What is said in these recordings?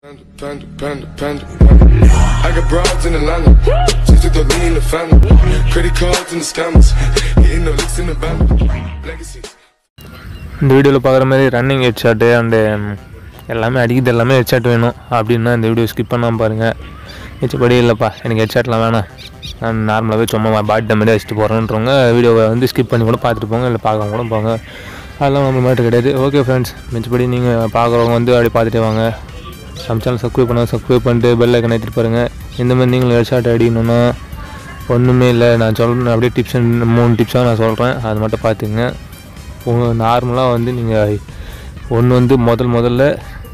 Panda, panda, panda, panda, panda. I got broads in Atlanta. Just took the lean in the family. Credit cards and the scammers. Hitting the licks in the band. Legacies. இந்த வீடியோவில் பார்க்குற மாதிரி running head shot and எல்லாமே அடிக்கிறது எல்லாமே head shot வேணும் அப்படின்னா இந்த வீடியோ ஸ்கிப் பண்ணாமல் பாருங்கள் மிச்சப்படி இல்லைப்பா எனக்கு ஹெட் ஷாட்லாம் வேணாம் நான் நார்மலாகவே சும்மா பாடி டம்மடி அடிச்சுட்டு போகிறேன்றவங்க வீடியோவை வந்து ஸ்கிப் பண்ணி கூட பார்த்துட்டு போங்க இல்லை பார்க்காம கூட போங்க அதெல்லாம் நம்ம மேட்ரு கிடையாது ஓகே ஃப்ரெண்ட்ஸ் மிச்சப்படி நீங்கள் பார்க்குறவங்க வந்து அப்படி பார்த்துட்டே வாங்க நம்ம சேனல் சப்ஸ்கிரைப் பண்ணால் சப்ஸ்கிரைப் பண்ணிட்டு பெல் ஐக்கன் ஏற்றிட்டு பாருங்கள் இந்த மாதிரி நீங்களும் ஹெட் ஷாட் அடிக்கணும்னா ஒன்றுமே இல்லை நான் சொல்கிறேன் அப்படியே டிப்ஸ் மூணு டிப்ஸாக நான் சொல்கிறேன் அது மட்டும் பார்த்துங்க உங்கள் நார்மலாக வந்து நீங்கள் ஒன்று வந்து முதல் முதல்ல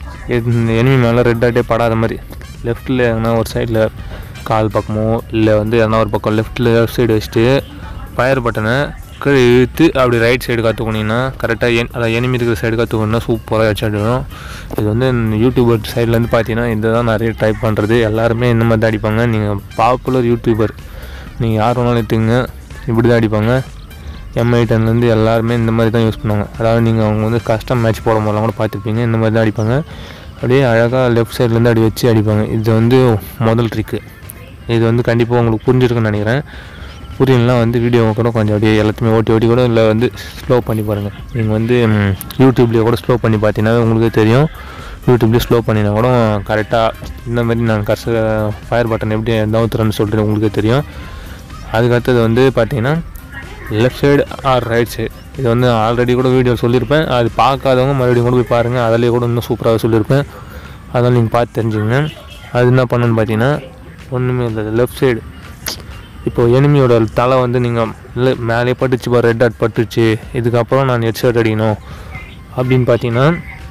எனிமி மேலே ரெட் ஆட்டே படாத மாதிரி லெஃப்ட்டில் எதனா ஒரு சைடில் கால் பக்கமோ இல்லை வந்து எதனா ஒரு பக்கம் லெஃப்ட்டில் லெஃப்ட் சைடு வச்சுட்டு ஃபயர் பட்டனை கீழே இழுத்து அப்படி ரைட் சைடு கற்றுக்கோனீங்கன்னா கரெக்டாக என் அதாவது எனிமி இருக்கிற சைடு கற்றுக்கணுன்னா சூப்பராக வச்சுடும் இது வந்து யூடியூபர் சைட்லேருந்து பார்த்தீங்கன்னா இந்த தான் நிறைய ட்ரை பண்ணுறது எல்லாருமே இந்த மாதிரி தான் அடிப்பாங்க நீங்கள் பாப்புலர் யூடியூபர் நீங்கள் யார் வேணாலும் எடுத்துங்க இப்படி தான் அடிப்பாங்க எம்ஐ டென்லேருந்து எல்லாருமே இந்த மாதிரி தான் யூஸ் பண்ணுவாங்க அதாவது நீங்கள் அவங்க வந்து கஸ்டம் மேட்ச் போடும் போதெல்லாம் கூட பார்த்துருப்பீங்க இந்த மாதிரி தான் அடிப்பாங்க அப்படியே அழகாக லெஃப்ட் சைட்லேருந்து அடி வச்சு அடிப்பாங்க இது வந்து முதல் ட்ரிக்கு இது வந்து கண்டிப்பாக உங்களுக்கு புரிஞ்சிருக்குன்னு நினைக்கிறேன் புரியலனா வந்து வீடியோவை கூட கொஞ்சம் அப்படியே எல்லாத்தையுமே ஓட்டி ஓட்டி கூட இல்லை வந்து ஸ்லோ பண்ணி பாருங்கள் நீங்கள் வந்து ம், யூடியூப்லேயே கூட ஸ்லோ பண்ணி பார்த்தீங்கன்னா உங்களுக்கு தெரியும் யூடியூப்லேயே ஸ்லோ பண்ணினா கூட கரெக்டாக இந்த மாதிரி நான் கர்ச ஃபயர் பட்டன் எப்படி நவுத்துறேன்னு சொல்லிட்டு உங்களுக்கு தெரியும் அதுக்கடுத்தது வந்து பார்த்தீங்கன்னா left side or right side இது வந்து ஆல்ரெடி கூட வீடியோ சொல்லியிருப்பேன் அது பார்க்காதவங்க மறுபடியும் கூட போய் பாருங்கள் அதிலே கூட இன்னும் சூப்பராக சொல்லியிருப்பேன் அதெல்லாம் நீங்கள் பார்த்து தெரிஞ்சுங்க அது என்ன பண்ணணுன்னு பார்த்தீங்கன்னா ஒன்றுமே இல்லை லெஃப்ட் சைடு இப்போ எனிமியோட தலை வந்து நீங்கள் இல்லை மேலே பட்டுச்சு பா ரெட் டாட் பட்டுச்சு இதுக்கப்புறம் நான் ஹெட் ஷாட் அடிக்கணும் அப்படின்னு பார்த்தீங்கன்னா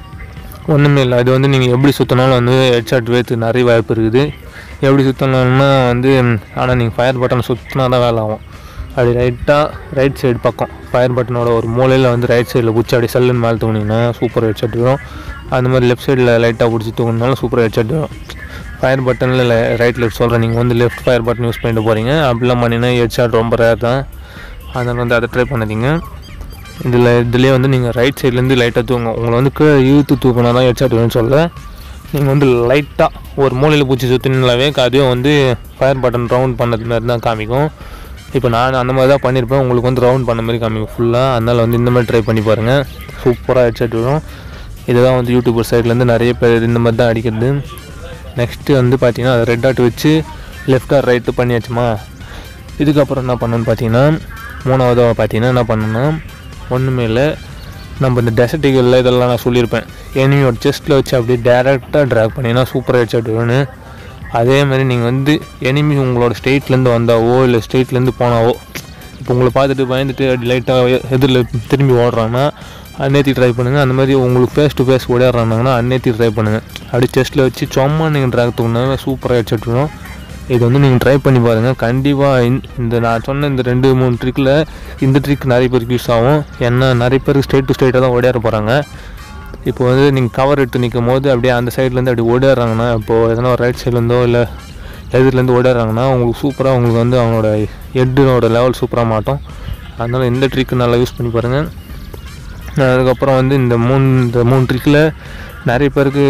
ஒன்றுமே இல்லை அது வந்து நீங்கள் எப்படி சுற்றினாலும் வந்து ஹெட் ஷாட் வேத்து நிறைய வாய்ப்பு இருக்குது எப்படி சுற்றணும்னா வந்து ஆனால் நீங்கள் ஃபயர் பட்டன் சுற்றினா தான் வேலை ஆகும் அப்படி ரைட்டாக ரைட் சைடு பக்கம் ஃபயர் பட்டனோட ஒரு மூலையில் வந்து ரைட் சைடில் பிடிச்சி அப்படி செல்லுன்னு மேலே தூங்கினீங்கன்னா சூப்பர் ஹெட் ஷாட் வரும் அந்த மாதிரி லெஃப்ட் சைடில் லைட்டாக பிடிச்சி தூங்கினாலும் சூப்பர் ஹெட் ஷாட் வரும் ஃபயர் பட்டனில் ரைட் லெஃப்ட் சொல்கிறேன் நீங்கள் வந்து லெஃப்ட் ஃபயர் பட்டன் யூஸ் பண்ணிட்டு போகிறீங்க அப்படிலாம் பண்ணினா ஹெட் ஷாட் ரொம்ப ரேர் தான் அதனால் வந்து அதை ட்ரை பண்ணாதீங்க இதில் இதுலேயே வந்து நீங்கள் ரைட் சைட்லேருந்து லைட்டாக தூங்க உங்களை வந்து கீழே இழுத்து தூக்கினா தான் ஹெட் ஷாட் வேணும்னு சொல்ல நீங்கள் வந்து லைட்டாக ஒரு மூலையில் பூச்சி சுற்றினாவே அதுவும் வந்து ஃபயர் பட்டன் ரவுண்ட் பண்ணது மாதிரி தான் காமிக்கும் இப்போ நான் அந்த மாதிரி தான் பண்ணியிருப்பேன் உங்களுக்கு வந்து ரவுண்ட் பண்ண மாதிரி காமிக்கும் ஃபுல்லாக அதனால் வந்து இந்த மாதிரி ட்ரை பண்ணி பாருங்கள் சூப்பராக ஹெட்செட் வரும் இதுதான் வந்து யூடியூபர் சைட்லேருந்து நிறைய பேர் இந்த மாதிரி தான் அடிக்கிறது நெக்ஸ்ட்டு வந்து பார்த்தீங்கன்னா அதை ரெட் டாட் வச்சு லெஃப்ட் ஆர் ரைட்டு பண்ணியாச்சுமா இதுக்கப்புறம் என்ன பண்ணணும்னு பார்த்தீங்கன்னா மூணாவதாக பார்த்தீங்கன்னா என்ன பண்ணணும்னா ஒன்றுமே இல்லை நம்ம இந்த டெசர்ட்டிகளில் இதெல்லாம் நான் சொல்லியிருப்பேன் எனிமியோட செஸ்ட்டில் வச்சு அப்படியே டேரெக்டாக ட்ராக் பண்ணினா சூப்பராக ஹெட்ஷாட் வேணும் அதே மாதிரி நீங்கள் வந்து எனிமி உங்களோட ஸ்டேட்லேருந்து வந்தாவோ இல்லை ஸ்டேட்லேருந்து போனாவோ இப்போ உங்களை பார்த்துட்டு பயந்துட்டு அப்படி லைட்டாக எதிரில் திரும்பி ஓடுறாங்கன்னா அன்னேத்தி ட்ரை பண்ணுங்கள் அந்த மாதிரி உங்களுக்கு ஃபேஸ் டு ஃபேஸ் ஓடிடுறாங்கன்னா அன்னேத்தி ட்ரை பண்ணுங்கள் அப்படி செஸ்ட்டில் வச்சு சும்மா நீங்கள் ட்ராக் தூங்கினா சூப்பராக ஹெட்ஷாட் வரும் இது வந்து நீங்கள் ட்ரை பண்ணி பாருங்கள் கண்டிப்பாக இந்த நான் சொன்ன இந்த ரெண்டு மூணு ட்ரிக்கில் இந்த ட்ரிக் நிறைய பேருக்கு யூஸ் ஆகும் ஏன்னா நிறைய பேருக்கு ஸ்ட்ரெயிட் டு ஸ்ட்ரெயிட்டாக தான் ஓடியார போகிறாங்க இப்போ வந்து நீங்கள் கவர் எடுத்து நிற்கும் போது அப்படியே அந்த சைட்லேருந்து அப்படி ஓடிடுறாங்கன்னா இப்போது எதனா ஒரு ரைட் சைட்லேருந்தோ இல்லை எதிர்லேருந்து ஓடிடுறாங்கன்னா உங்களுக்கு சூப்பராக உங்களுக்கு வந்து அவனோட ஹெட்டோட லெவல் சூப்பராக மாட்டோம் அதனால் இந்த ட்ரிக்கு நல்லா யூஸ் பண்ணி பாருங்கள் அதுக்கப்புறம் வந்து இந்த மூணு இந்த மூணு ட்ரிக்கில் நிறைய பேருக்கு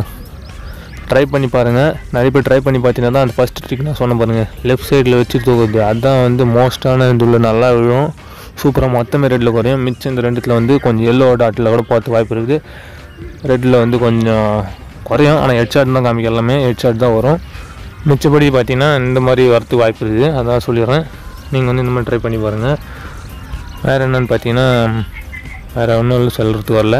ட்ரை பண்ணி பாருங்கள் நிறைய பேர் ட்ரை பண்ணி பார்த்தீங்கன்னா தான் அந்த ஃபஸ்ட் ட்ரிக் நான் சொன்ன பாருங்கள் லெஃப்ட் சைடில் வச்சு தூக்குறது அதுதான் வந்து மோஸ்ட்டான இதுள்ள நல்லா விழும் சூப்பராக மொத்தமே ரெட்டில் குறையும் மிச்சம் இந்த ரெண்டுத்தில் வந்து கொஞ்சம் எல்லோ டாட்டில் கூட பார்த்து வாய்ப்பு இருக்குது ரெட்டில் வந்து கொஞ்சம் குறையும் ஆனால் ஹெட்ஷாட் தான் காமிக்க எல்லாமே ஹெட்ஷாட் தான் வரும் மிச்சப்படி பார்த்தீங்கன்னா இந்த மாதிரி வரத்துக்கு வாய்ப்பு இருக்குது அதான் சொல்லிடுறேன் நீங்கள் வந்து இந்த மாதிரி ட்ரை பண்ணி பாருங்கள் வேறு என்னென்னு பார்த்தீங்கன்னா வேறு ஒன்றும் இல்லை சொல்கிறதுக்கு வரல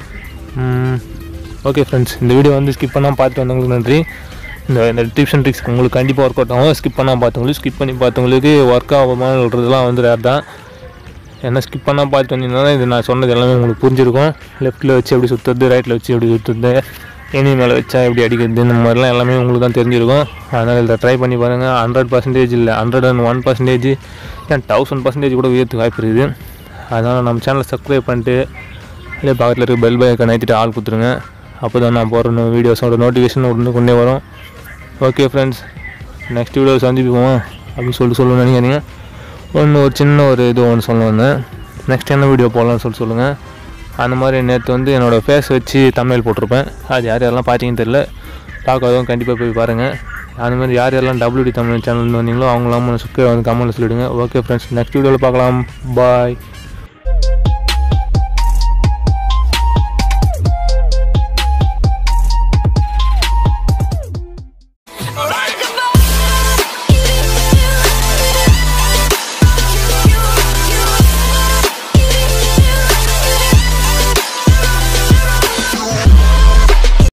ஓகே ஃப்ரெண்ட்ஸ் இந்த வீடியோ வந்து ஸ்கிப் பண்ணால் பார்த்துட்டு வந்தவங்களுக்கு நன்றி இந்த இந்த டிப்ஸ் அண்ட் ட்ரிக்ஸ் உங்களுக்கு கண்டிப்பாக ஒர்க் அவுட் ஆகும் ஸ்கிப் பண்ணால் பார்த்தவங்களுக்கு ஸ்கிப் பண்ணி பார்த்தவங்களுக்கு ஒர்க் ஆகாமன்றதுலாம் வந்து ரேர் தான் என்ன ஸ்கிப் பண்ணால் பார்த்துட்டு வந்தீங்கன்னா இது நான் சொன்னது எல்லாமே உங்களுக்கு புரிஞ்சிருக்கும் லெஃப்ட்டில் வச்சு எப்படி சுற்றுறது ரைட்டில் வச்சு எப்படி சுற்றுறது எனி மேலே வச்சா எப்படி அடிக்கிறது இந்த மாதிரிலாம் எல்லாமே உங்களுக்கு தான் தெரிஞ்சிருக்கும் அதனால் இதில் ட்ரை பண்ணி பாருங்கள் ஹண்ட்ரட் பர்சன்டேஜ் இல்லை ஹண்ட்ரட் அண்ட் ஒன் பர்சன்டேஜ் ஏன் தௌசண்ட் பர்சன்டேஜ் கூட உயர்த்துக்கு வாய்ப்பு இருக்குது அதனால் நம்ம சேனலை சப்ஸ்கிரைப் பண்ணிட்டு அப்படியே பக்கத்தில் இருக்க பெல் பைக்கை நைத்திட்டு ஆள் கொடுத்துருங்க அப்போ தான் நான் போகிற வீடியோஸோட நோட்டிஃபிகேஷன் உடனே கொண்டே வரும் ஓகே ஃப்ரெண்ட்ஸ் நெக்ஸ்ட் வீடியோ சந்திப்போம் அப்படின்னு சொல்லிட்டு சொல்லணும்னு நினைக்கிறீங்க ஒன்று ஒரு சின்ன ஒரு இது ஒன்று சொல்ல வந்தேன் நெக்ஸ்ட் என்ன வீடியோ போடலாம்னு சொல்லி சொல்லுங்கள் அந்த மாதிரி நேற்று வந்து என்னோடய ஃபேஸ் வச்சு தமிழ் போட்டிருப்பேன் அது யார் யாரெல்லாம் பார்த்தீங்கன்னு தெரில பார்க்காதவங்க கண்டிப்பாக போய் பாருங்கள் அது மாதிரி யார் யாரெல்லாம் டபிள்யூடி தமிழ் சேனல் வந்தீங்களோ அவங்களாம் சப்ஸ்கிரைப் வந்து கமெண்ட்டில் சொல்லிவிடுங்க ஓகே ஃப்ரெண்ட்ஸ் நெக்ஸ்ட் வீடியோவில் பார்க்கலாம் பாய்